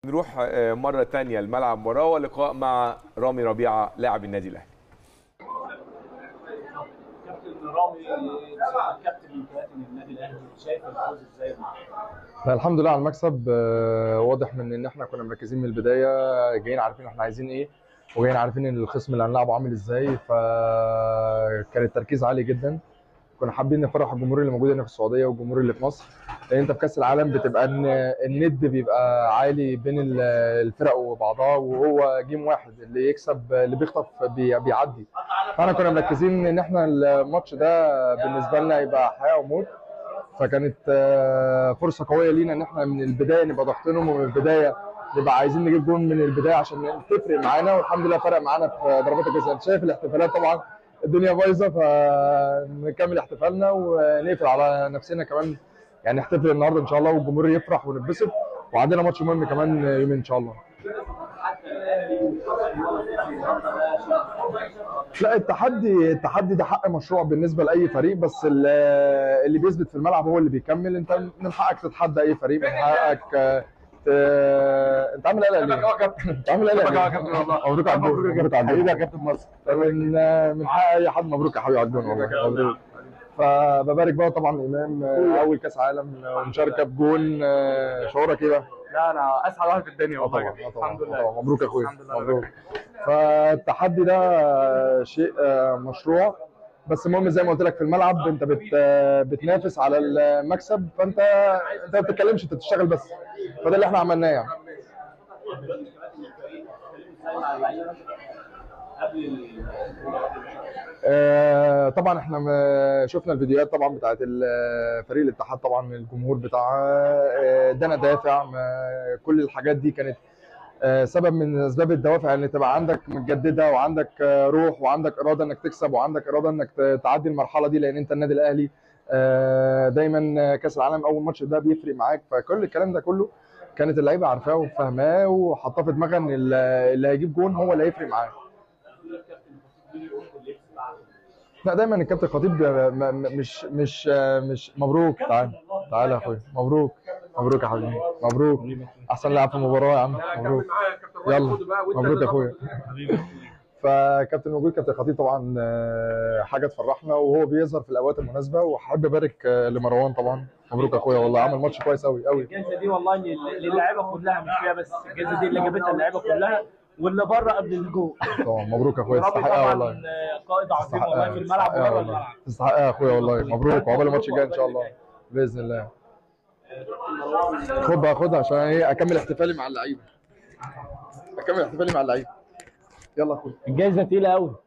نروح آه، مرة تانية الملعب مباراة ولقاء مع رامي ربيعة لاعب النادي الأهلي كابتن رامي كابتن من كباتن النادي الاهلي شايف الفوز ازاي لا، الحمد لله على المكسب آه، واضح من ان احنا كنا مركزين من البدايه جايين عارفين احنا عايزين ايه وجايين عارفين ان الخصم اللي هنلعبه عامل ازاي فكان التركيز عالي جدا كنا حابين نفرح الجمهور اللي موجود هنا في السعوديه والجمهور اللي في مصر لان انت في كاس العالم بتبقى ان الند بيبقى عالي بين ال- الفرق وبعضها وهو جيم واحد اللي يكسب اللي بيخطف بي- بيعدي فاحنا كنا مركزين ان احنا الماتش ده بالنسبه لنا يبقى حياه وموت فكانت آه، فرصه قويه لينا ان احنا من البدايه نبقى ضاغطينهم ومن البدايه نبقى عايزين نجيب جون من البدايه عشان تفرق معانا والحمد لله فرق معانا في ضربات الجزاء انت شايف الاحتفالات طبعا الدنيا بايظه فنكمل احتفالنا ونقفل على نفسنا كمان يعني نحتفل النهارده ان شاء الله والجمهور يفرح ونتبسط وعندنا ماتش مهم كمان يومين ان شاء الله حتى الاهلي النهارده ده شيء لا التحدي التحدي ده حق مشروع بالنسبه لاي فريق بس ال- اللي بيثبت في الملعب هو اللي بيكمل انت من حقك تتحدى اي فريق من حقك آه، ت- انت عامل قلق ليه؟ انت عامل قلق ليه؟ مبروك على الجون مبروك على الجون حبيبي يا كابتن مصر من من حق اي حد مبروك يا حبيبي على الجون والله مبروك فببارك بقى طبعا الامام آه، اول كاس عالم آه، ومشاركه بجون آه، شعورك ايه بقى؟ لا انا اسعد واحد في الدنيا آه والله طبعا آه طبعا الحمد آه لله طبعا. مبروك يا اخويا الحمد لله مبروك فالتحدي ده شيء آه، مشروع بس المهم زي ما قلت لك في الملعب انت بت آه، بتنافس على المكسب فانت انت ما بتتكلمش انت بتشتغل بس فده اللي احنا عملناه يعني دلوقتي كباتن الفريق اتكلموا ازاي مع اللعيبه قبل ال- آه، طبعا احنا م- شفنا الفيديوهات طبعا بتاعت ال- فريق الاتحاد طبعا الجمهور بتاعها آه، ادانا دافع ما- كل الحاجات دي كانت آه، سبب من اسباب الدوافع ان تبقى عندك متجدده وعندك آه، روح وعندك اراده انك تكسب وعندك اراده انك ت- تعدي المرحله دي لان انت النادي الاهلي آه، دايما كاس العالم اول ماتش ده بيفرق معاك فكل الكلام ده كله كانت اللعيبه عارفاه وفاهماه وحاطاه في دماغها ان ال- اللي هيجيب جون هو اللي هيفرق معاه لا دايما الكابتن خطيب م- م- مش مش مش مبروك تعال تعال يا اخويا مبروك مبروك يا حبيبي مبروك احسن لاعب في المباراه يا عم مبروك يلا مبروك يا اخويا فكابتن موجود كابتن خطيب طبعا آه، حاجه تفرحنا وهو بيظهر في الاوقات المناسبه وحابب ابارك آه، لمروان طبعا مبروك يا اخويا والله عمل ماتش كويس قوي قوي الجائزه دي والله لل- للاعيبه كلها مش فيها بس الجائزه دي اللي جابتها اللعيبه كلها واللي بره قبل الجول طبعا مبروك يا اخويا رامي تستحقها طبعا والله قائد عظيم والله في الملعب تستحقها وبره والله. الملعب تستحقها يا اخويا والله مبروك وعقبال الماتش الجاي ان شاء الله باذن الله خد بقى خدها عشان ايه اكمل احتفالي مع اللعيبه اكمل احتفالي مع اللعيبه يلا يا اخويا الجائزه تقيله قوي